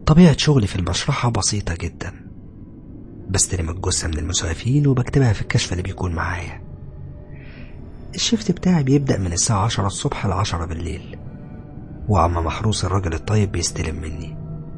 طبيعة شغلي في المشرحة بسيطة جدا بستلم الجثة من المسعفين وبكتبها في الكشف اللي بيكون معايا الشيفت بتاعي بيبدأ من الساعة عشرة الصبح لعشرة بالليل وعم محروس الراجل الطيب بيستلم مني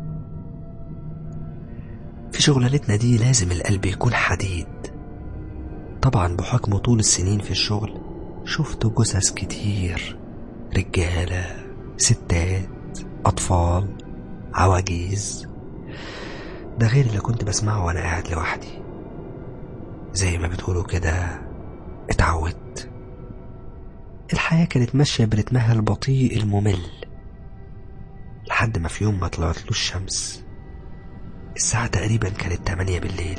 في شغلانتنا دي لازم القلب يكون حديد طبعا بحكم طول السنين في الشغل شفت جثث كتير رجالة ستات أطفال عواجيز ده غير اللي كنت بسمعه وأنا قاعد لوحدي زي ما بتقولوا كده اتعودت الحياة كانت ماشية برتمها البطيء الممل لحد ما في يوم ما طلعت له الشمس الساعة تقريبا كانت تمانية بالليل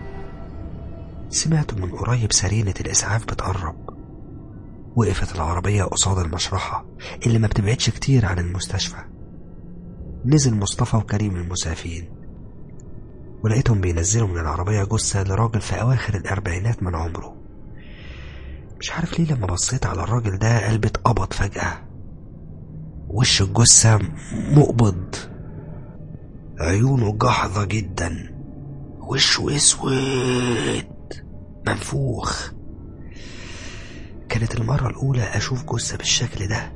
سمعت من قريب سرينة الإسعاف بتقرب وقفت العربية قصاد المشرحة اللي ما بتبعدش كتير عن المستشفى نزل مصطفى وكريم المسافين ولقيتهم بينزلوا من العربية جثة لراجل في أواخر الأربعينات من عمره مش عارف ليه لما بصيت على الراجل ده قلبي اتقبض فجأة وش الجثة مقبض عيونه جحظة جدا وشه اسود منفوخ كانت المرة الأولى أشوف جثة بالشكل ده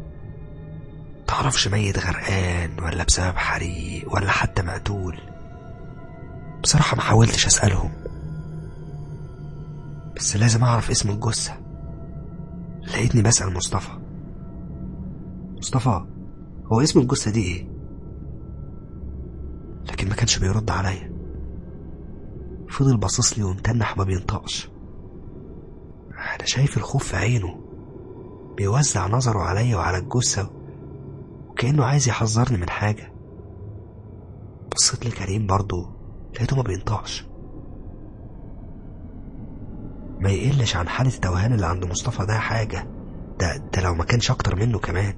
تعرفش ميت غرقان ولا بسبب حريق ولا حتى مقتول بصراحة ما حاولتش أسألهم بس لازم أعرف اسم الجثة لقيتني بسأل مصطفى مصطفى هو اسم الجثة دي ايه؟ لكن ما كانش بيرد عليا فضل باصص لي ومتنح ما بينطقش انا شايف الخوف في عينه بيوزع نظره عليا وعلى الجثة وكأنه عايز يحذرني من حاجة بصيت لكريم برضه لقيته ما بينطقش ما يقلش عن حالة التوهان اللي عند مصطفى ده حاجة ده, ده لو ما كانش أكتر منه كمان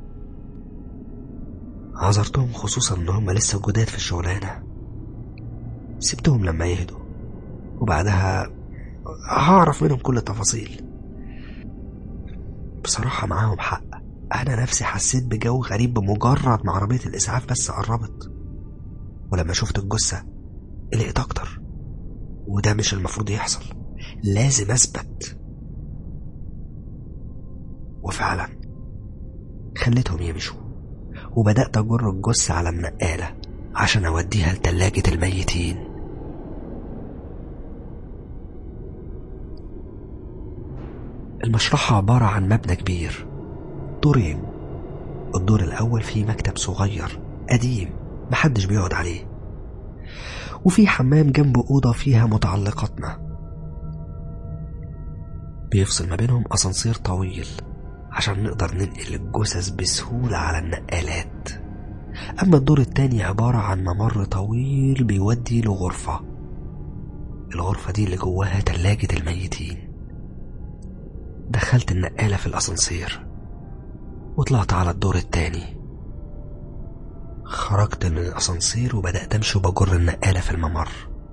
عذرتهم خصوصا إن هم لسه جداد في الشغلانة سبتهم لما يهدوا وبعدها هعرف منهم كل التفاصيل بصراحة معاهم حق أنا نفسي حسيت بجو غريب بمجرد ما عربية الإسعاف بس قربت ولما شفت الجثة قلقت أكتر وده مش المفروض يحصل لازم أثبت وفعلا خليتهم يمشوا وبدأت أجر الجثة على النقالة عشان أوديها لتلاجة الميتين المشرحة عبارة عن مبنى كبير دورين الدور الأول فيه مكتب صغير قديم محدش بيقعد عليه وفي حمام جنب أوضة فيها متعلقاتنا بيفصل ما بينهم أسانسير طويل عشان نقدر ننقل الجثث بسهولة على النقالات أما الدور التاني عبارة عن ممر طويل بيودي لغرفة الغرفة دي اللي جواها تلاجة الميتين دخلت النقالة في الأسانسير وطلعت على الدور التاني خرجت من الأسانسير وبدأت أمشي وبجر النقالة في الممر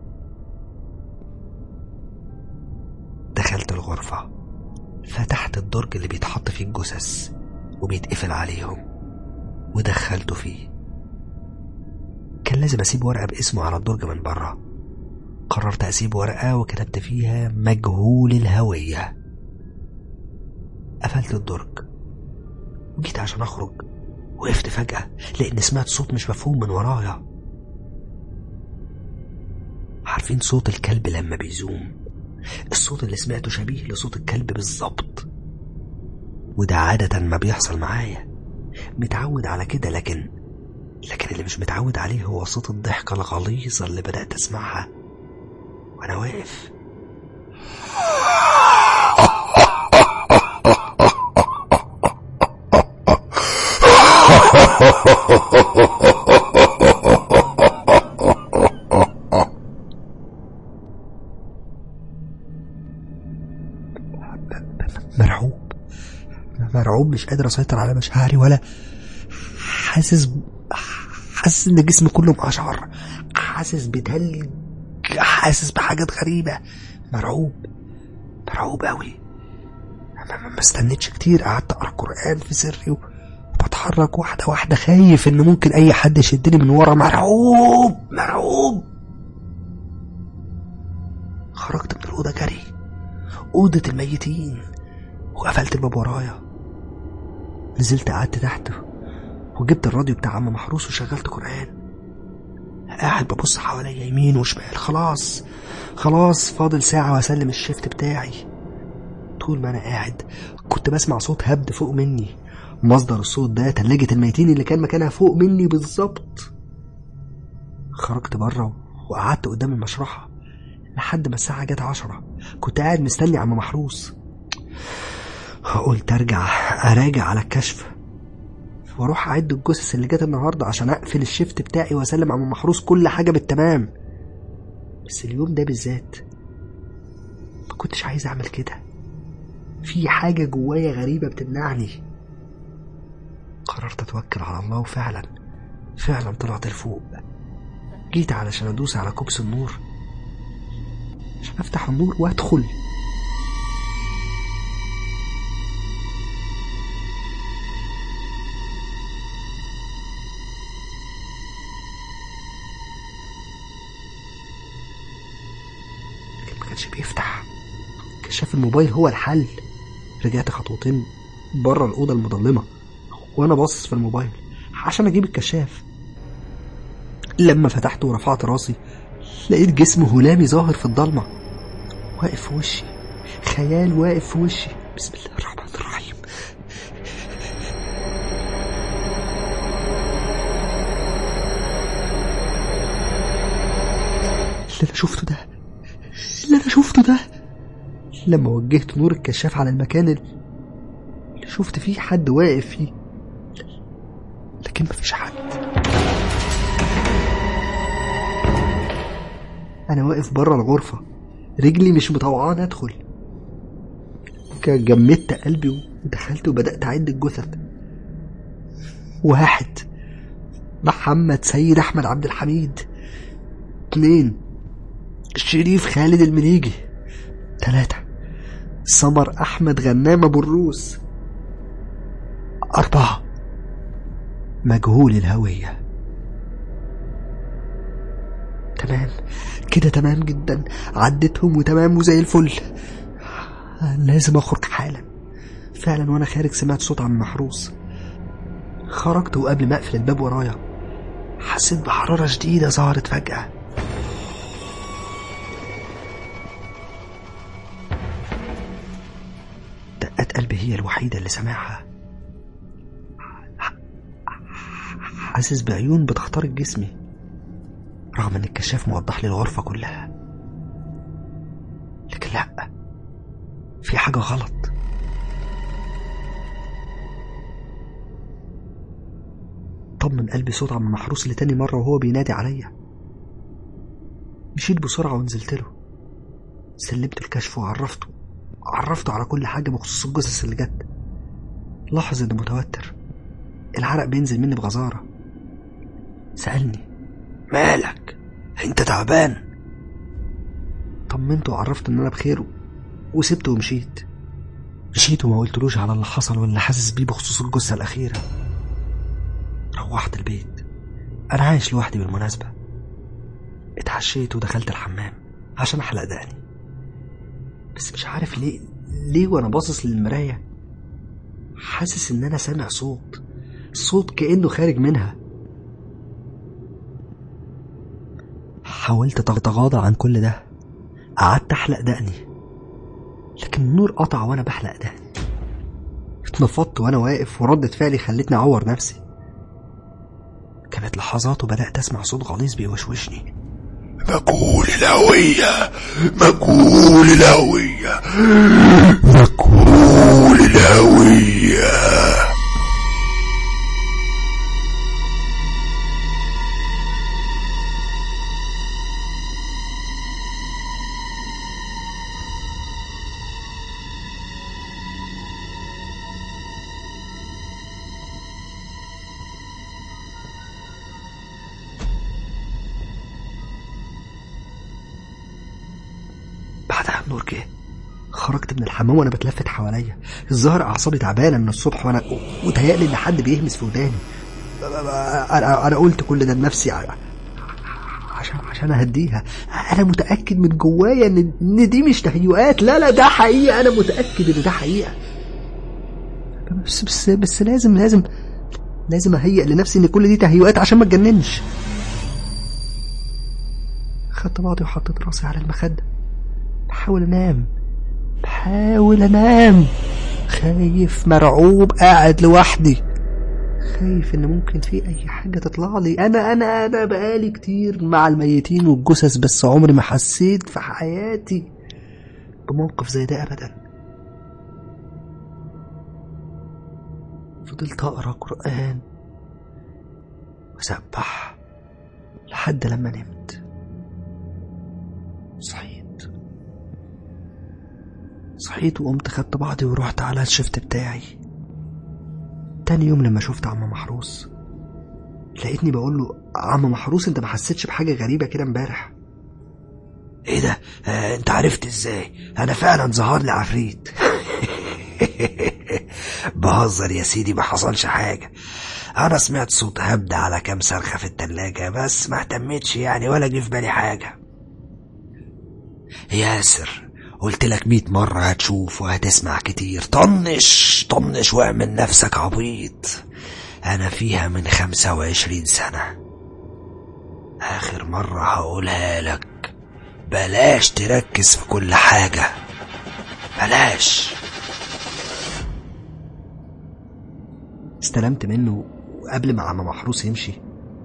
دخلت الغرفة فتحت الدرج اللي بيتحط فيه الجثث وبيتقفل عليهم ودخلته فيه كان لازم أسيب ورقة باسمه على الدرج من بره قررت أسيب ورقة وكتبت فيها مجهول الهوية قفلت الدرج وجيت عشان أخرج وقفت فجأة لأن سمعت صوت مش مفهوم من ورايا عارفين صوت الكلب لما بيزوم الصوت اللي سمعته شبيه لصوت الكلب بالظبط وده عادة ما بيحصل معايا متعود على كده لكن لكن اللي مش متعود عليه هو صوت الضحكة الغليظة اللي بدأت أسمعها وأنا واقف مرعوب مرعوب مش قادر اسيطر على مشاعري ولا حاسس حاسس ان جسمي كله مقشعر حاسس بتلج حاسس بحاجات غريبة مرعوب مرعوب قوي ما استنيتش كتير قعدت اقرا قرآن في سري وبتوضى بتحرك واحدة واحدة خايف إن ممكن أي حد يشدني من ورا مرعوب مرعوب خرجت من الأوضة جري أوضة الميتين وقفلت الباب ورايا نزلت قعدت تحت وجبت الراديو بتاع عم محروس وشغلت قرآن قاعد ببص حواليا يمين وشمال خلاص خلاص فاضل ساعة وأسلم الشيفت بتاعي طول ما أنا قاعد كنت بسمع صوت هبد فوق مني مصدر الصوت ده تلاجة الميتين اللي كان مكانها فوق مني بالظبط خرجت بره وقعدت قدام المشرحة لحد ما الساعة جت عشرة كنت قاعد مستني عم محروس قلت ارجع اراجع على الكشف واروح اعد الجثث اللي جت النهارده عشان اقفل الشيفت بتاعي واسلم عم محروس كل حاجه بالتمام بس اليوم ده بالذات ما كنتش عايز اعمل كده في حاجه جوايا غريبه بتمنعني قررت اتوكل على الله وفعلا فعلا طلعت لفوق جيت علشان ادوس على كوبس النور عشان افتح النور وادخل لكن ما كانش بيفتح كشاف الموبايل هو الحل رجعت خطوتين بره الأوضة المظلمة وأنا باصص في الموبايل عشان أجيب الكشاف لما فتحته ورفعت راسي لقيت جسم هلامي ظاهر في الضلمة واقف في وشي خيال واقف في وشي بسم الله الرحمن الرحيم اللي أنا شفته ده اللي أنا شفته ده لما وجهت نور الكشاف على المكان اللي شفت فيه حد واقف فيه لكن مفيش حد أنا واقف بره الغرفة رجلي مش مطوعاني أدخل جمدت قلبي ودخلت وبدأت أعد الجثث واحد محمد سيد أحمد عبد الحميد اتنين شريف خالد المليجي تلاتة سمر أحمد غنام أبو الروس أربعة مجهول الهوية تمام كده تمام جدا عديتهم وتمام وزي الفل لازم اخرج حالا فعلا وانا خارج سمعت صوت عم محروس خرجت وقبل ما اقفل الباب ورايا حسيت بحرارة شديدة ظهرت فجأة دقات قلبي هي الوحيدة اللي سامعها حاسس بعيون بتخترق جسمي رغم ان الكشاف موضح لي الغرفة كلها لكن لا في حاجة غلط طمن قلبي صوت عم محروس لتاني مرة وهو بينادي عليا مشيت بسرعة ونزلت له سلمت الكشف وعرفته عرفته على كل حاجة بخصوص الجثث اللي جت لاحظ اني متوتر العرق بينزل مني بغزارة سألني مالك انت تعبان طمنته وعرفت ان انا بخير وسبته ومشيت مشيت وما قلتلوش على اللي حصل واللي حاسس بيه بخصوص الجثة الأخيرة روحت البيت أنا عايش لوحدي بالمناسبة اتعشيت ودخلت الحمام عشان أحلق دقني بس مش عارف ليه ليه وأنا باصص للمراية حاسس إن أنا سامع صوت صوت كأنه خارج منها حاولت أتغاضى عن كل ده قعدت أحلق دقني لكن النور قطع وأنا بحلق دقني اتنفضت وأنا واقف وردة فعلي خلتني أعور نفسي كانت لحظات وبدأت أسمع صوت غليظ بيوشوشني مجهول الهوية مجهول الهوية مجهول الهوية بعدها النور جه خرجت من الحمام وانا بتلفت حواليا الظاهر اعصابي تعبانه من الصبح وانا وتهيألي ان حد بيهمس في وداني انا انا قلت كل ده لنفسي ع- عشان عشان اهديها انا متاكد من جوايا ان ان دي مش تهيؤات لا لا ده حقيقه انا متاكد ان ده حقيقه بس بس بس لازم لازم لازم اهيئ لنفسي ان كل دي تهيؤات عشان ما اتجننش خدت بعضي وحطيت راسي على المخده بحاول انام بحاول انام خايف مرعوب قاعد لوحدي خايف ان ممكن في اي حاجه تطلع لي انا انا انا بقالي كتير مع الميتين والجثث بس عمري ما حسيت في حياتي بموقف زي ده ابدا فضلت اقرا قران وسبح لحد لما نمت صحيت صحيت وقمت خدت بعضي ورحت على الشفت بتاعي تاني يوم لما شفت عم محروس لقيتني بقول له عم محروس انت ما حسيتش بحاجه غريبه كده امبارح ايه ده آه انت عرفت ازاي انا فعلا ظهر لي عفريت بهزر يا سيدي ما حصلش حاجه انا سمعت صوت هبد على كام صرخه في التلاجة بس ما اهتمتش يعني ولا جه في بالي حاجه ياسر قلت لك مية مرة هتشوف وهتسمع كتير طنش طنش واعمل نفسك عبيط أنا فيها من خمسة وعشرين سنة آخر مرة هقولها لك بلاش تركز في كل حاجة بلاش استلمت منه وقبل ما عم محروس يمشي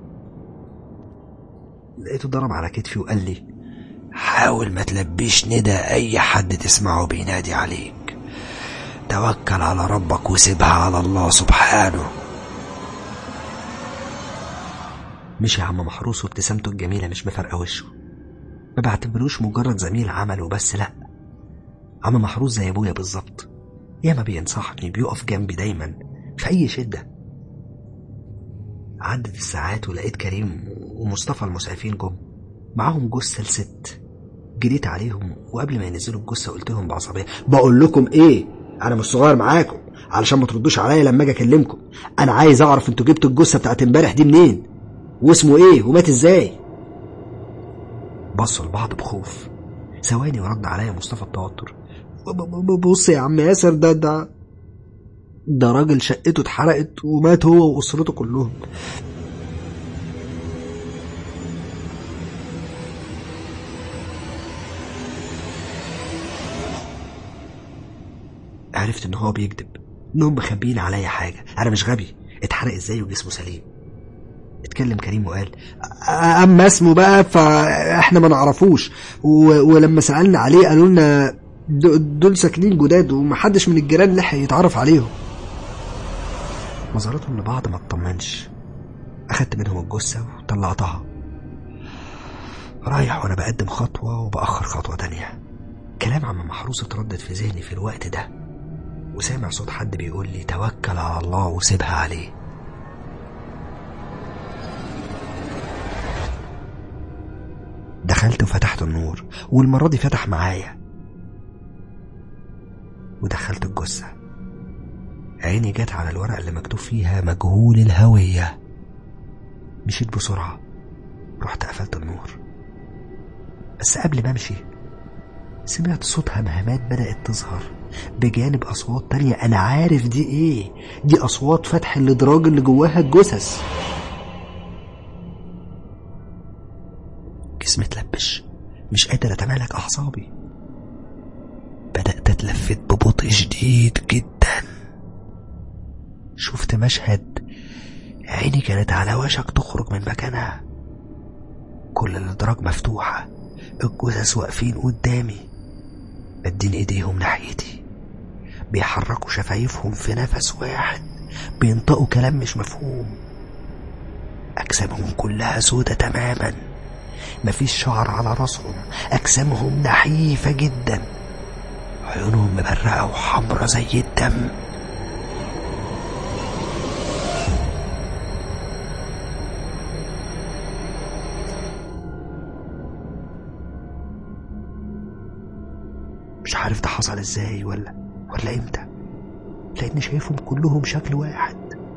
لقيته ضرب على كتفي وقال لي حاول ما تلبيش ندى أي حد تسمعه بينادي عليك توكل على ربك وسيبها على الله سبحانه مشي عم محروس وابتسامته الجميلة مش مفارقة وشه ما بعتبروش مجرد زميل عمل وبس لأ عم محروس زي أبويا بالظبط ياما بينصحني بيقف جنبي دايما في أي شدة عدت الساعات ولقيت كريم ومصطفى المسعفين جم معاهم جثة لست جريت عليهم وقبل ما ينزلوا الجثة قلت لهم بعصبية بقول لكم ايه انا مش صغير معاكم علشان ما تردوش عليا لما اجي اكلمكم انا عايز اعرف انتوا جبتوا الجثة بتاعت امبارح دي منين واسمه ايه ومات ازاي بصوا لبعض بخوف ثواني ورد عليا مصطفى بتوتر ب- ب- ب- بص يا عم ياسر ده ده ده راجل شقته اتحرقت ومات هو واسرته كلهم عرفت ان هو بيكذب انهم مخبيين عليا حاجه انا مش غبي اتحرق ازاي وجسمه سليم اتكلم كريم وقال "أ- اما اسمه بقى فاحنا ما نعرفوش و... ولما سالنا عليه قالوا لنا د- دول ساكنين جداد ومحدش من الجيران لحق يتعرف عليهم نظرتهم لبعض ما اطمنش اخدت منهم الجثه وطلعتها رايح وانا بقدم خطوه وباخر خطوه تانية كلام عم محروس اتردد في ذهني في الوقت ده وسامع صوت حد بيقول لي توكل على الله وسيبها عليه دخلت وفتحت النور والمرة دي فتح معايا ودخلت الجثة عيني جت على الورقة اللي مكتوب فيها مجهول الهوية مشيت بسرعة رحت قفلت النور بس قبل ما امشي سمعت صوت همهمات بدأت تظهر بجانب أصوات تانية أنا عارف دي إيه دي أصوات فتح الإدراج اللي جواها الجثث جسمي اتلبش مش قادر أتمالك أعصابي بدأت أتلفت ببطء شديد جدا شفت مشهد عيني كانت على وشك تخرج من مكانها كل الإدراج مفتوحة الجثث واقفين قدامي مدين ايديهم ناحيتي بيحركوا شفايفهم في نفس واحد بينطقوا كلام مش مفهوم أجسامهم كلها سودة تماما مفيش شعر على راسهم أجسامهم نحيفة جدا عيونهم مبرقة وحمرة زي الدم مش عارف ده حصل ازاي ولا ولا امتى لاني شايفهم كلهم شكل واحد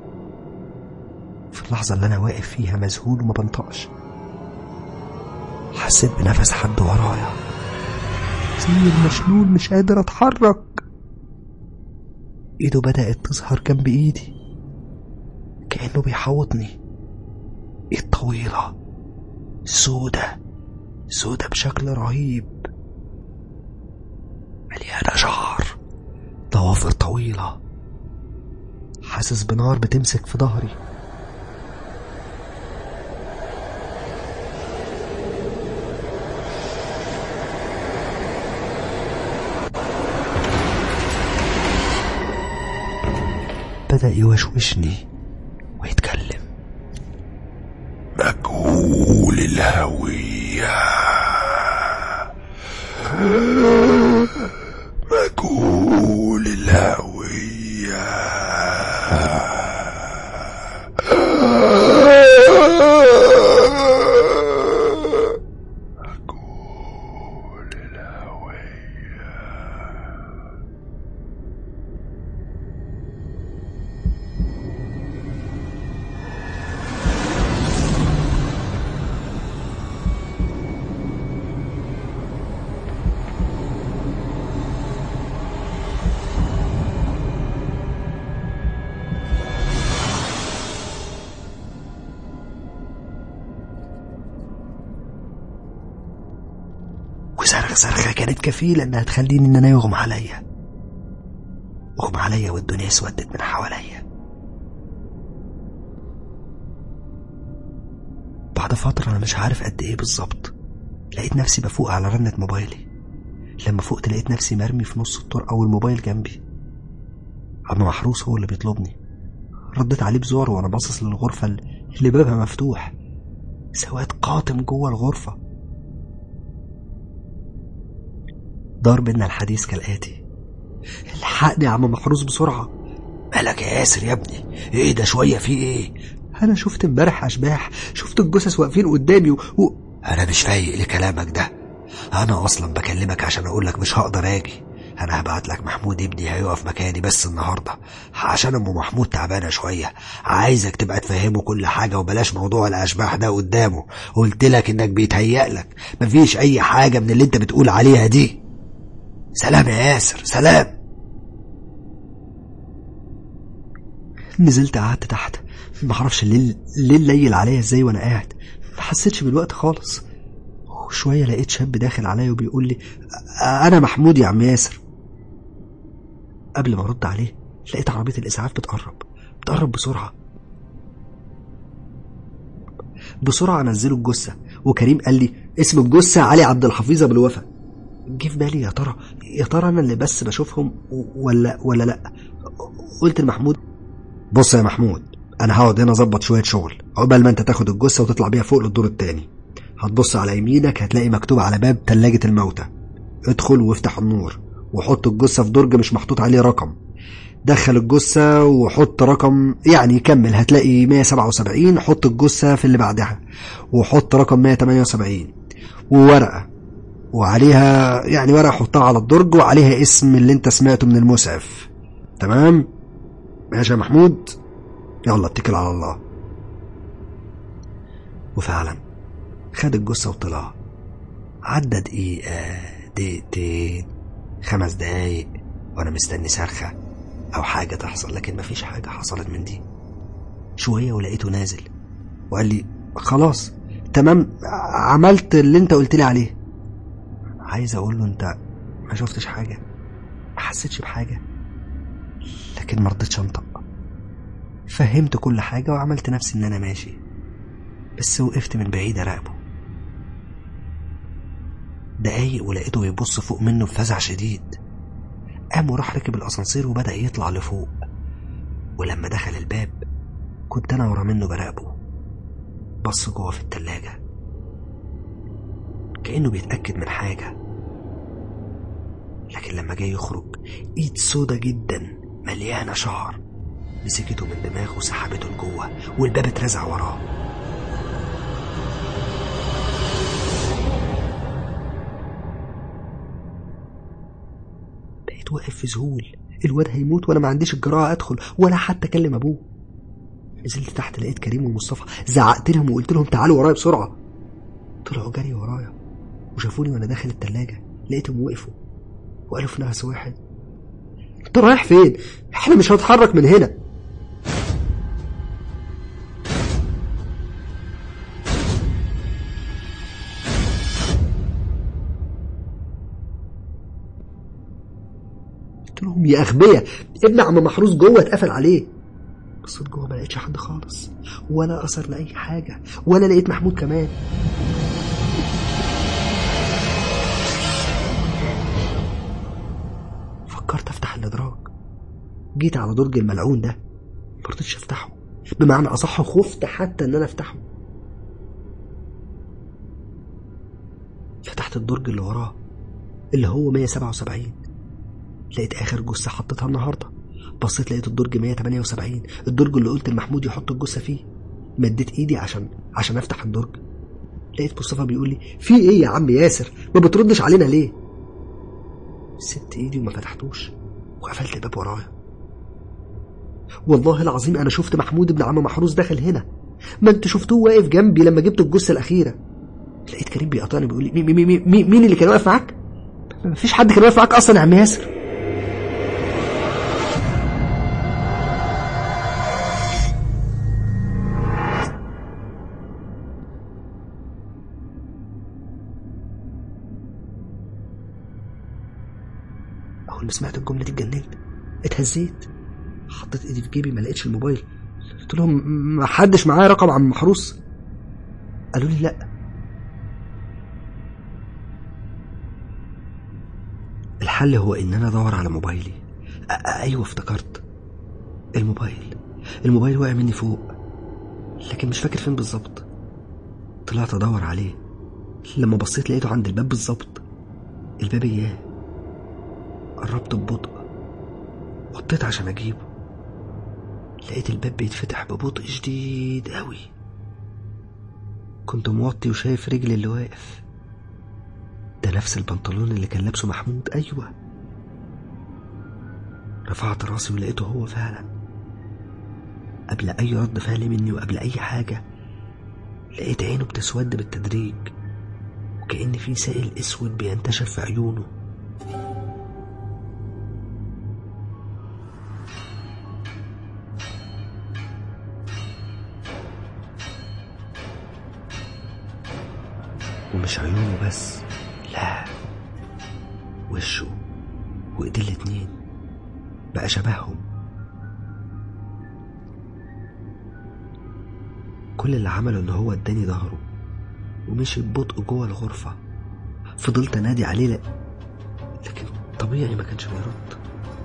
في اللحظة اللي أنا واقف فيها مذهول وما بنطقش حسيت بنفس حد ورايا زي المشلول مش قادر أتحرك إيده بدأت تظهر جنب إيدي كأنه بيحوطني إيد طويلة سودة سودة بشكل رهيب مليانة شعر ضوافر طويلة حاسس بنار بتمسك في ظهري بدأ يوشوشني ويتكلم مجهول الهوية مجهول الهوية مجهول الهوية وصرخ صرخة كانت كفيلة إنها تخليني إن أنا يغمى عليا أغمى عليا والدنيا اسودت من حواليا بعد فترة أنا مش عارف قد إيه بالظبط لقيت نفسي بفوق على رنة موبايلي لما فقت لقيت نفسي مرمي في نص الطرقة والموبايل جنبي عم محروس هو اللي بيطلبني رديت عليه بزور وأنا باصص للغرفة اللي بابها مفتوح سواد قاتم جوه الغرفة دار بينا الحديث كالآتي الحقني يا عم محروس بسرعة مالك يا ياسر يا ابني ايه ده شوية في ايه انا شفت امبارح اشباح شفت الجثث واقفين قدامي و... و... انا مش فايق لكلامك ده انا اصلا بكلمك عشان اقول لك مش هقدر اجي انا هبعت لك محمود ابني هيقف مكاني بس النهارده عشان ام محمود تعبانه شويه عايزك تبقى تفهمه كل حاجه وبلاش موضوع الاشباح ده قدامه قلت لك انك بيتهيأ لك مفيش اي حاجه من اللي انت بتقول عليها دي سلام يا ياسر سلام نزلت قعدت تحت معرفش الليل الليل ليل عليا ازاي وانا قاعد ما حسيتش بالوقت خالص وشويه لقيت شاب داخل عليا وبيقول لي "أ- انا محمود يا عم ياسر قبل ما ارد عليه لقيت عربيه الاسعاف بتقرب بتقرب بسرعه بسرعه نزلوا الجثه وكريم قال لي اسم الجثه علي عبد الحفيظ ابو الوفا جه في بالي يا ترى يا ترى انا اللي بس بشوفهم ولا ولا لا قلت لمحمود بص يا محمود انا هقعد هنا اظبط شويه شغل عقبال ما انت تاخد الجثه وتطلع بيها فوق للدور التاني هتبص على يمينك هتلاقي مكتوب على باب تلاجة الموتى ادخل وافتح النور وحط الجثه في درج مش محطوط عليه رقم دخل الجثة وحط رقم يعني كمل هتلاقي 177 حط الجثة في اللي بعدها وحط رقم 178 وورقة وعليها يعني ورقة حطها على الدرج وعليها اسم اللي انت سمعته من المسعف تمام ماشي يا محمود يلا اتكل على الله وفعلا خد الجثة وطلع عدى دقيقة دقيقتين خمس دقايق وانا مستني صرخة او حاجة تحصل لكن مفيش حاجة حصلت من دي شوية ولقيته نازل وقال لي خلاص تمام عملت اللي انت قلت لي عليه عايز اقول له انت ما شفتش حاجة ما حسيتش بحاجة لكن ما رضيتش انطق فهمت كل حاجة وعملت نفسي ان انا ماشي بس وقفت من بعيد اراقبه دقايق ولقيته بيبص فوق منه بفزع شديد قام وراح ركب الاسانسير وبدأ يطلع لفوق ولما دخل الباب كنت انا ورا منه براقبه بص جوه في التلاجة كأنه بيتأكد من حاجة لكن لما جاي يخرج ايد سودا جدا مليانة شعر مسكته من دماغه وسحبته لجوه والباب اترزع وراه كنت واقف في ذهول الواد هيموت وانا ما عنديش الجراءه ادخل ولا حتى اكلم ابوه نزلت تحت لقيت كريم ومصطفى زعقت لهم وقلت لهم تعالوا ورايا بسرعه طلعوا جري ورايا وشافوني وانا داخل التلاجة لقيتهم وقفوا وقالوا في نفس واحد انت رايح فين احنا مش هنتحرك من هنا قلت لهم يا اغبياء ابن عم محروس جوه اتقفل عليه بصيت جوه ما لقيتش حد خالص ولا اثر لاي حاجه ولا لقيت محمود كمان فكرت افتح الادراج جيت على درج الملعون ده مرضتش افتحه بمعنى اصح خفت حتى ان انا افتحه فتحت الدرج اللي وراه اللي هو 177 لقيت اخر جثه حطيتها النهارده بصيت لقيت الدرج 178 الدرج اللي قلت لمحمود يحط الجثه فيه مديت ايدي عشان عشان افتح الدرج لقيت مصطفى بيقول لي في ايه يا عم ياسر ما بتردش علينا ليه سبت ايدي وما فتحتوش وقفلت الباب ورايا والله العظيم انا شفت محمود ابن عم محروس دخل هنا ما انت شفتوه واقف جنبي لما جبت الجثه الاخيره لقيت كريم بيقاطعني بيقول لي مين, مين, مين, مين, مين اللي كان واقف معاك مفيش حد كان واقف معاك اصلا يا عم ياسر اول ما سمعت الجمله دي اتجننت اتهزيت حطيت ايدي في جيبي ما لقيتش الموبايل قلت لهم ما حدش معايا رقم عم محروس قالوا لي لا الحل هو ان انا ادور على موبايلي أ- أ- ايوه افتكرت الموبايل الموبايل وقع مني فوق لكن مش فاكر فين بالظبط طلعت ادور عليه لما بصيت لقيته عند الباب بالظبط الباب اياه قربت ببطء وطيت عشان اجيبه لقيت الباب بيتفتح ببطء شديد قوي كنت موطي وشايف رجلي اللي واقف ده نفس البنطلون اللي كان لابسه محمود ايوه رفعت راسي ولقيته هو فعلا قبل اي رد فعل مني وقبل اي حاجه لقيت عينه بتسود بالتدريج وكأن في سائل اسود بينتشر في عيونه ومش عيونه بس لا وشه وايديه الاتنين بقى شبههم كل اللي عمله ان هو اداني ظهره ومشي ببطء جوه الغرفة فضلت انادي عليه لا لكن طبيعي ما كانش بيرد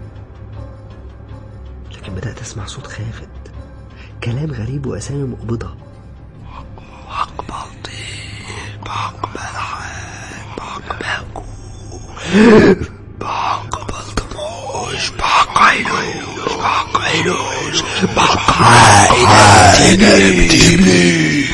لكن بدأت اسمع صوت خافت كلام غريب واسامي مقبضة حق بلطيم بحق ملحان بحق ماكو بحق بلطموش بحق عينوش بحق عينوش بحق عائلة تبني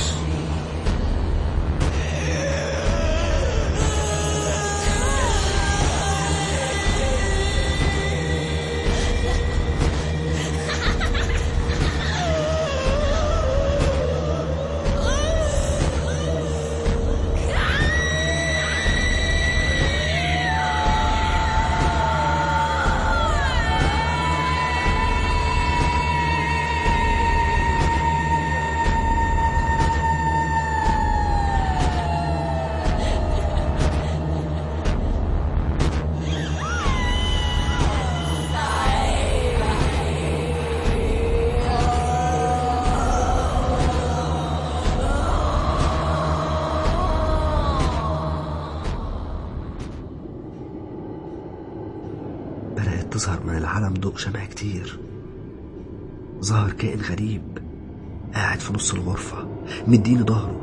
بدأت تظهر من العالم ضوء شمع كتير ظهر كائن غريب قاعد في نص الغرفة مديني ظهره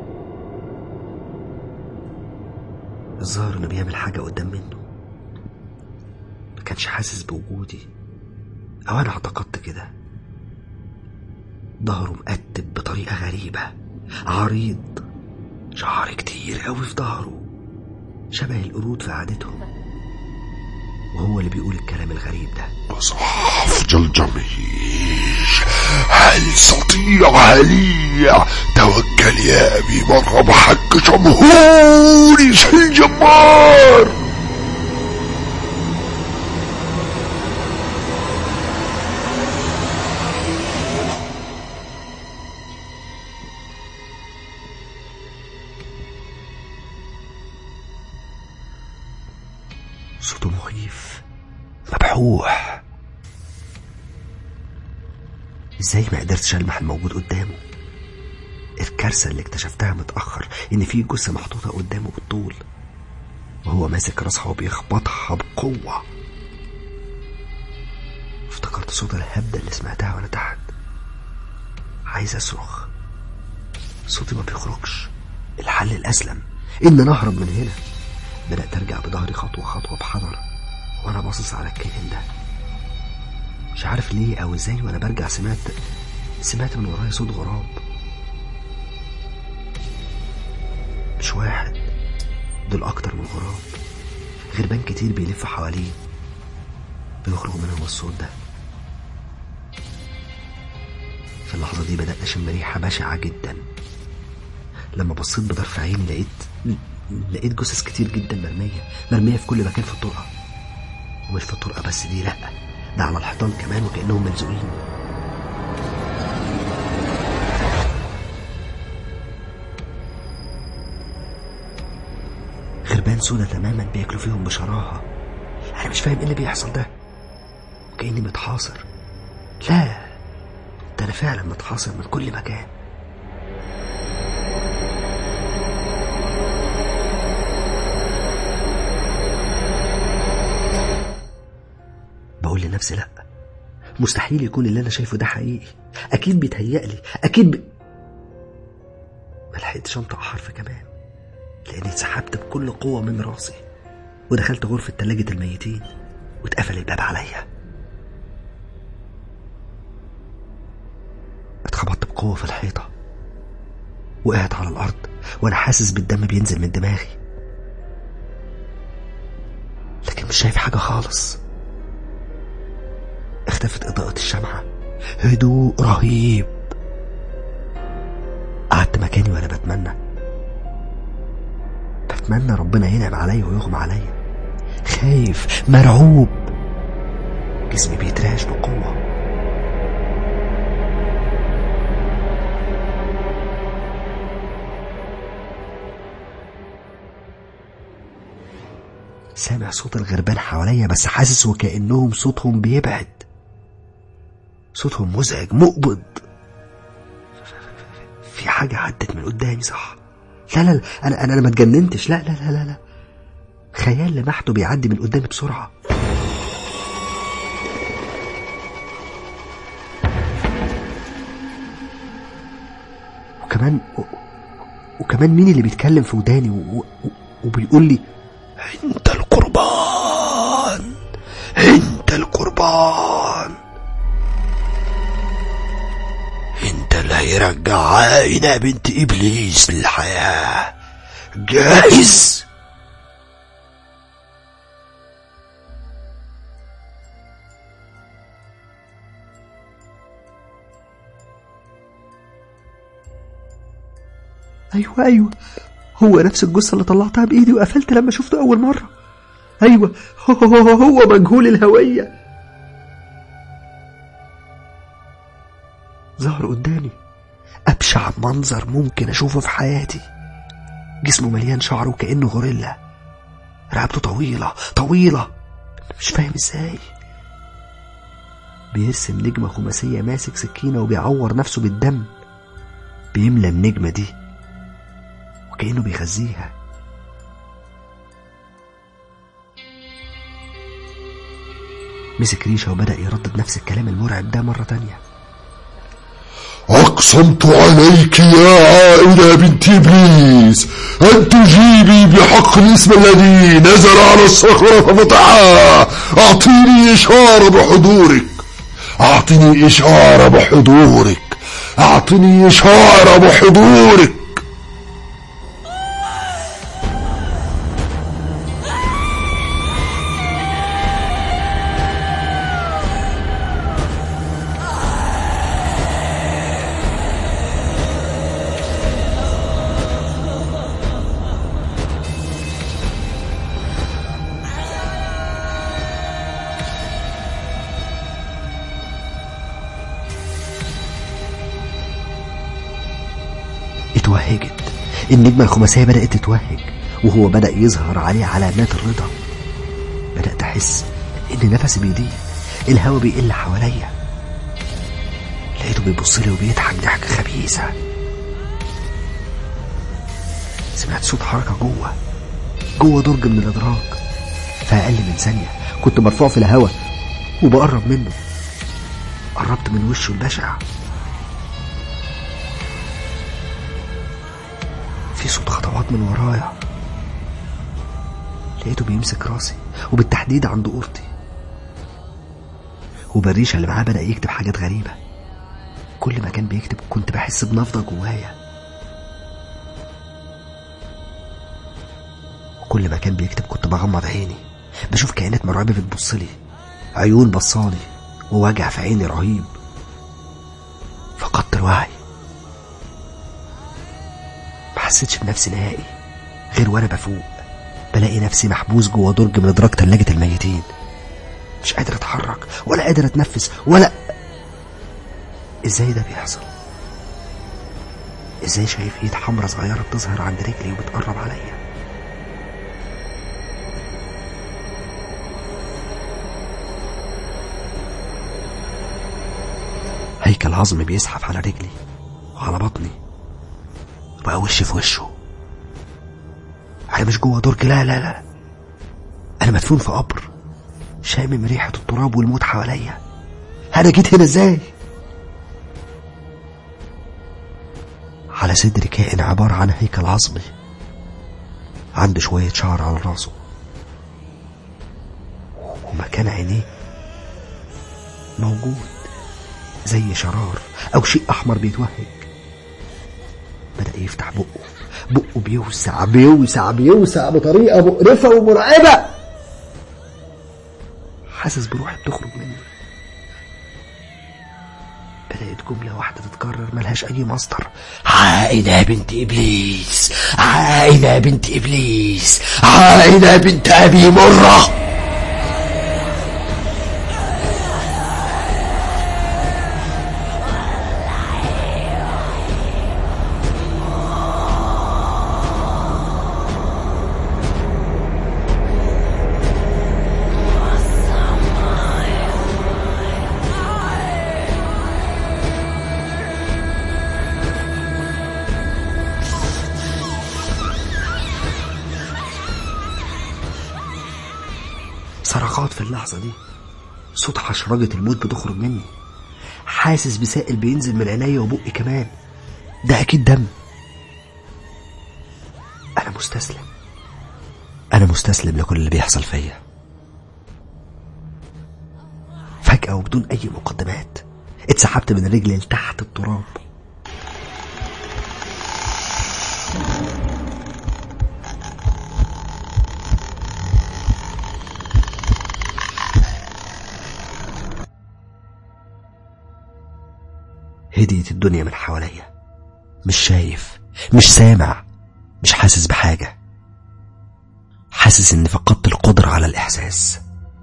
الظاهر انه بيعمل حاجة قدام منه ما كانش حاسس بوجودي او انا اعتقدت كده ظهره مقتب بطريقة غريبة عريض شعر كتير قوي في ظهره شبه القرود في عادتهم وهو اللي بيقول الكلام الغريب ده أصحاف جلجميش هل استطيع هليع توكل يا أبي مرة بحق جمهوري الجبار صوته مخيف مبحوح ازاي ما قدرتش المح الموجود قدامه الكارثة اللي اكتشفتها متأخر إن في جثة محطوطة قدامه بالطول وهو ماسك راسها وبيخبطها بقوة افتكرت صوت الهبدة اللي سمعتها وأنا تحت عايز أصرخ صوتي ما بيخرجش الحل الأسلم إن نهرب من هنا بدأت أرجع بظهري خطوة خطوة بحذر وأنا باصص على الكائن ده مش عارف ليه أو إزاي وأنا برجع سمعت سمعت من ورايا صوت غراب مش واحد دول أكتر من غراب غربان كتير بيلف حواليه بيخرج منهم الصوت ده في اللحظة دي بدأت أشم ريحة بشعة جدا لما بصيت بطرف عيني لقيت لقيت جثث كتير جدا مرمية مرمية في كل مكان في الطرقة ومش في الطرقة بس دي لأ ده على الحيطان كمان وكأنهم ملزوقين غربان سودا تماما بياكلوا فيهم بشراهة أنا مش فاهم إيه اللي بيحصل ده وكأني متحاصر لا ده أنا فعلا متحاصر من كل مكان بقول لنفسي لا مستحيل يكون اللي انا شايفه ده حقيقي اكيد بيتهيألي اكيد ب... ما لحقتش انطق حرف كمان لاني اتسحبت بكل قوه من راسي ودخلت غرفه تلاجة الميتين واتقفل الباب عليا اتخبطت بقوه في الحيطه وقعت على الارض وانا حاسس بالدم بينزل من دماغي لكن مش شايف حاجه خالص اختفت إضاءة الشمعة هدوء رهيب قعدت مكاني وأنا بتمنى بتمنى ربنا ينعم عليا ويغمى عليا خايف مرعوب جسمي بيترعش بقوة سامع صوت الغربان حواليا بس حاسس وكأنهم صوتهم بيبعد صوتهم مزعج مقبض في حاجة عدت من قدامي صح لا لا لا أنا أنا أنا ما اتجننتش لا لا لا لا لا خيال لمحته بيعدي من قدامي بسرعة وكمان و... وكمان مين اللي بيتكلم في وداني و... و... وبيقول لي انت القربان انت القربان انت اللي هيرجع عائلة بنت ابليس للحياة جاهز ايوه ايوه هو نفس الجثه اللي طلعتها بايدي وقفلت لما شفته اول مره ايوه هو, هو, هو مجهول الهويه ظهر قدامي ابشع منظر ممكن اشوفه في حياتي جسمه مليان شعر وكانه غوريلا رقبته طويله طويله مش فاهم ازاي بيرسم نجمه خماسيه ماسك سكينه وبيعور نفسه بالدم بيملى النجمه دي وكأنه بيغذيها مسك ريشة وبدأ يردد نفس الكلام المرعب ده مرة تانية أقسمت عليك يا عائلة بنت إبليس أن تجيبي بحق الاسم الذي نزل على الصخرة ففتحها أعطيني إشارة بحضورك أعطني إشارة بحضورك أعطني إشارة بحضورك توهجت النجمة الخماسية بدأت تتوهج وهو بدأ يظهر عليه علامات الرضا بدأت أحس إن نفسي بيضيق الهوا بيقل حواليا لقيته بيبص لي وبيضحك ضحكة خبيثة سمعت صوت حركة جوه جوه درج من الإدراك في أقل من ثانية كنت مرفوع في الهوا وبقرب منه قربت من وشه البشع في صوت خطوات من ورايا لقيته بيمسك راسي وبالتحديد عند قورتي وبالريشة اللي معاه بدأ يكتب حاجات غريبة كل ما كان بيكتب كنت بحس بنفضة جوايا وكل ما كان بيكتب كنت بغمض عيني بشوف كائنات مرعبة بتبصلي عيون بصالي ووجع في عيني رهيب فقدت الوعي ما حسيتش بنفسي نهائي غير وانا بفوق بلاقي نفسي محبوس جوه درج من ادراج تلاجة الميتين مش قادر اتحرك ولا قادر اتنفس ولا ازاي ده بيحصل ازاي شايف ايد حمرا صغيرة بتظهر عند رجلي وبتقرب عليا هيكل عظم بيزحف على رجلي وعلى بطني وبقى وشي في وشه انا مش جوه درج لا لا لا انا مدفون في قبر شامم ريحة التراب والموت حواليا انا جيت هنا ازاي على صدري كائن عبارة عن هيكل عظمي عنده شوية شعر على راسه ومكان عينيه موجود زي شرار أو شيء أحمر بيتوهج بدأ يفتح بقه بقه بيوسع بيوسع بيوسع بطريقة مقرفة ومرعبة حاسس بروحي بتخرج مني بدأت جملة واحدة تتكرر ملهاش أي مصدر عائلة يا بنت إبليس عائلة يا بنت إبليس عائلة يا بنت أبي مرة صرخات في اللحظة دي صوت حشرجة الموت بتخرج مني حاسس بسائل بينزل من عينيا وبقي كمان ده أكيد دم أنا مستسلم أنا مستسلم لكل اللي بيحصل فيا فجأة وبدون أي مقدمات اتسحبت من رجلي لتحت التراب هديت الدنيا من حواليا مش شايف مش سامع مش حاسس بحاجة حاسس اني فقدت القدرة على الإحساس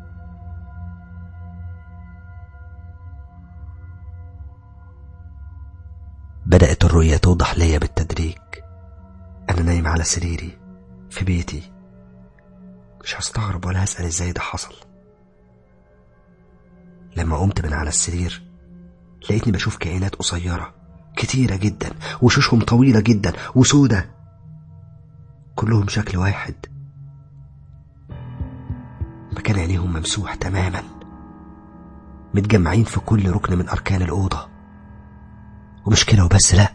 بدأت الرؤية توضح ليا بالتدريج أنا نايم على سريري في بيتي مش هستغرب ولا هسأل ازاي ده حصل لما قمت من على السرير لقيتني بشوف كائنات قصيرة كتيرة جدا وشوشهم طويلة جدا وسودة كلهم شكل واحد مكان عينيهم ممسوح تماما متجمعين في كل ركن من أركان الأوضة ومش كده وبس لأ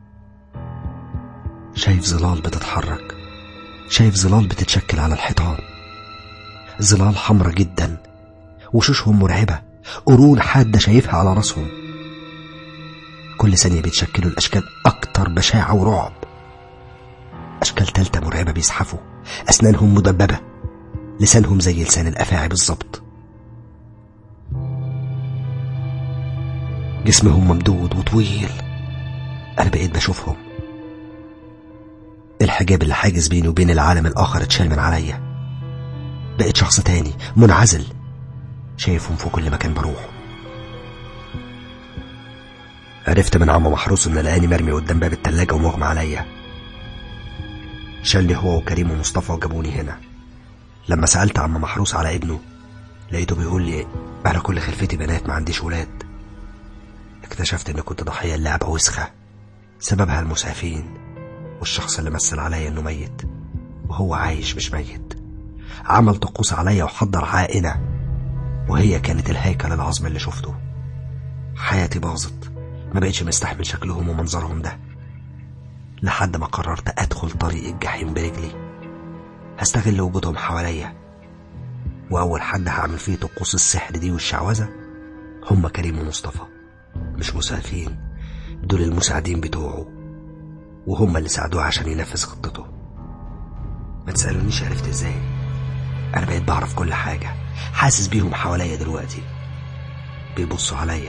شايف ظلال بتتحرك شايف ظلال بتتشكل على الحيطان ظلال حمرة جدا وشوشهم مرعبة قرون حادة شايفها على راسهم كل ثانية بيتشكلوا الأشكال أكتر بشاعة ورعب أشكال تالتة مرعبة بيزحفوا أسنانهم مدببة لسانهم زي لسان الأفاعي بالظبط جسمهم ممدود وطويل أنا بقيت بشوفهم الحجاب اللي حاجز بيني وبين العالم الآخر اتشال من عليا بقيت شخص تاني منعزل شايفهم في كل مكان بروح عرفت من عم محروس ان لقاني مرمي قدام باب التلاجة ومغمى عليا شالني هو وكريم ومصطفى وجابوني هنا لما سألت عم محروس على ابنه لقيته بيقول لي أنا كل خلفتي بنات ما عنديش ولاد اكتشفت إني كنت ضحية لعبة وسخة سببها المسعفين والشخص اللي مثل عليا إنه ميت وهو عايش مش ميت عمل طقوس عليا وحضر عائنة وهي كانت الهيكل العظمي اللي شفته حياتي باظت ما بقتش مستحمل شكلهم ومنظرهم ده لحد ما قررت أدخل طريق الجحيم برجلي هستغل وجودهم حواليا وأول حد هعمل فيه طقوس السحر دي والشعوذة هم كريم ومصطفى مش مسعفين دول المساعدين بتوعه وهم اللي ساعدوه عشان ينفذ خطته ما تسألونيش عرفت ازاي أنا بقيت بعرف كل حاجة حاسس بيهم حواليا دلوقتي بيبصوا عليا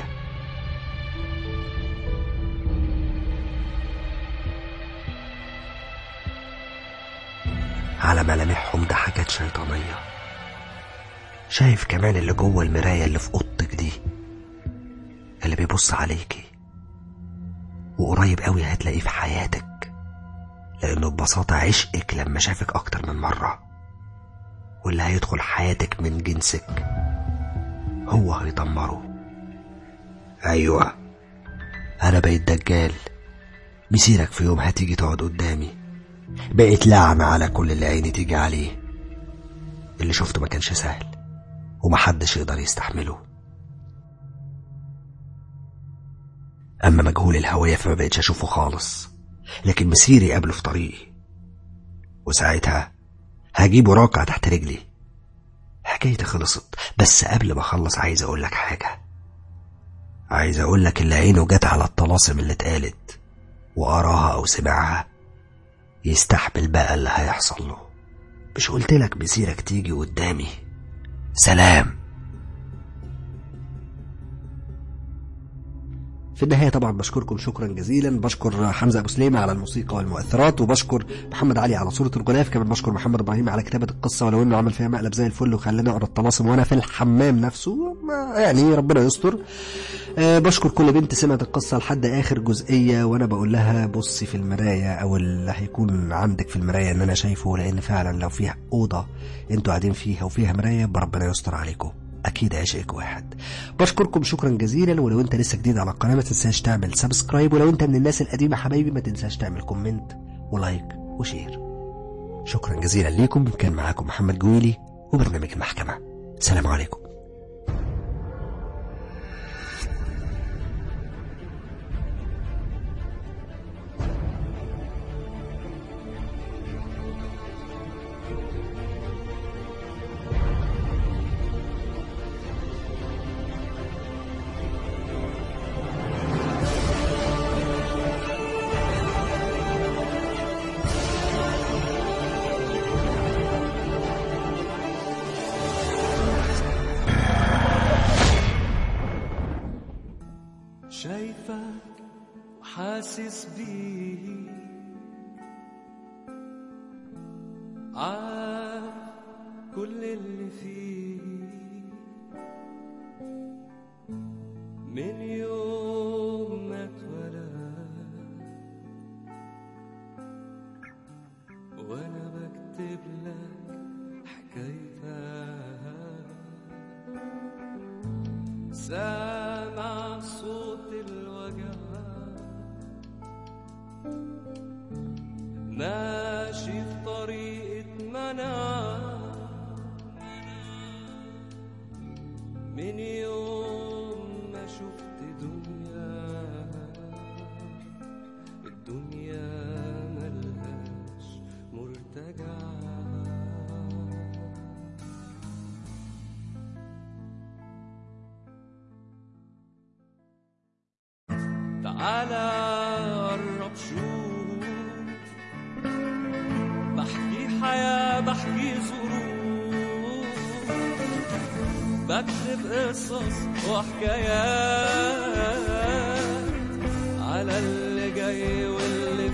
على ملامحهم ضحكات شيطانية شايف كمان اللي جوه المراية اللي في أوضتك دي اللي بيبص عليكي وقريب قوي هتلاقيه في حياتك لأنه ببساطة عشقك لما شافك أكتر من مرة واللي هيدخل حياتك من جنسك هو هيدمره أيوة أنا بقيت دجال مسيرك في يوم هتيجي تقعد قدامي بقيت لعنة على كل اللي عيني تيجي عليه اللي شفته ما كانش سهل ومحدش يقدر يستحمله أما مجهول الهوية فما بقتش أشوفه خالص لكن مسيري قبله في طريقي وساعتها هجيبه راكع تحت رجلي حكايتي خلصت بس قبل ما أخلص عايز أقول لك حاجة عايز أقول لك اللي عينه جت على الطلاسم اللي اتقالت وقراها أو سمعها يستحمل بقى اللي هيحصل له مش قلت لك مسيرك تيجي قدامي سلام في النهاية طبعا بشكركم شكرا جزيلا بشكر حمزة أبو سليمة على الموسيقى والمؤثرات وبشكر محمد علي على صورة الغلاف كمان بشكر محمد إبراهيم على كتابة القصة ولو إنه عمل فيها مقلب زي الفل وخلاني أقرأ الطلاسم وأنا في الحمام نفسه ما يعني ربنا يستر أه بشكر كل بنت سمعت القصة لحد آخر جزئية وأنا بقول لها بصي في المراية أو اللي هيكون عندك في المراية إن أنا شايفه لأن فعلا لو فيها أوضة أنتوا قاعدين فيها وفيها مراية بربنا يستر عليكم اكيد عشقك واحد بشكركم شكرا جزيلا ولو انت لسه جديد على القناه ما تنساش تعمل سبسكرايب ولو انت من الناس القديمه حبايبي ما تنساش تعمل كومنت ولايك وشير شكرا جزيلا ليكم كان معاكم محمد جويلي وبرنامج المحكمه سلام عليكم شايفك وحاسس بيه عارف كل اللي فيه من يوم ما اتولد وانا بكتب لك حكايتك سامع صوت الوجع ماشي في طريقة منع من يوم ما شفت دنيا الدنيا ملهاش مرتجع تعالى قرب شوف بحكي حياة بحكي ظروف بكتب قصص وحكايات على اللي جاي واللي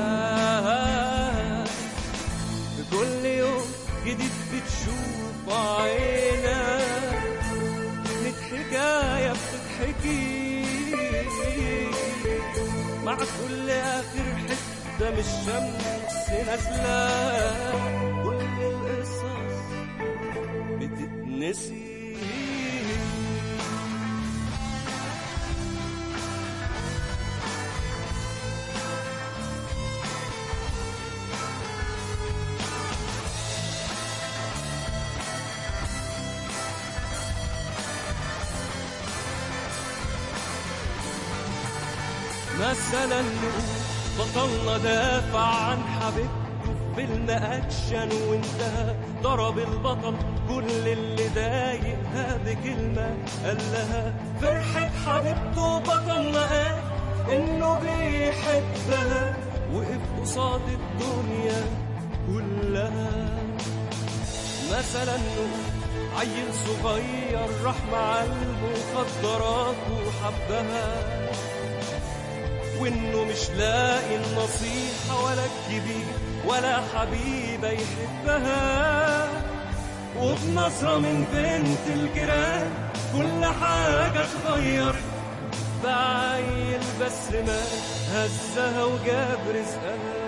فات بكل يوم جديد بتشوف عينك ميت حكاية بتتحكي مع كل آخر حتة قدام الشمس نازلة كل القصص بتتنسي مثلا نقول بطلنا دافع عن حبيبته في فيلم اكشن وانتهى ضرب البطل كل اللي ضايقها بكلمة قال لها فرحة حبيبته بطلنا قال انه بيحبها وقف قصاد الدنيا كلها مثلا نقول عيل صغير راح مع المخدرات وحبها وانه مش لاقي النصيحة ولا الكبير ولا حبيبة يحبها وبنظرة من بنت الجيران كل حاجة اتغيرت بعيل بس ما هزها وجاب رزقها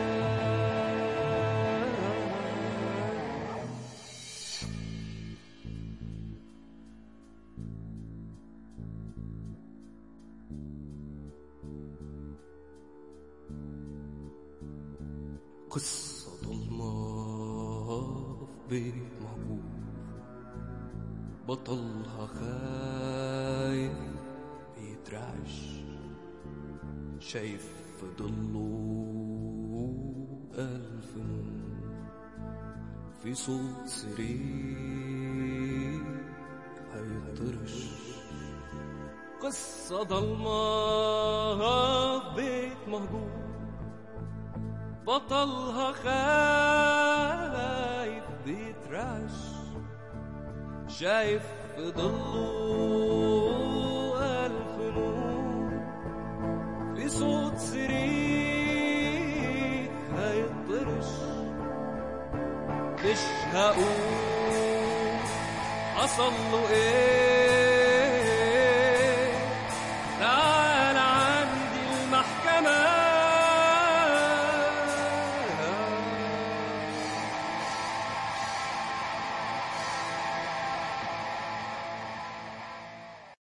قصة ضلمة في بيت مهجور بطلها خايف بيترعش شايف في ضله ألف نور في صوت سرير هيطرش قصة ضلمة في بيت مهجور بطلها خايف بيترعش شايف في ضله ألف نور في صوت سرير هيطرش مش هقول حصل له ايه تعال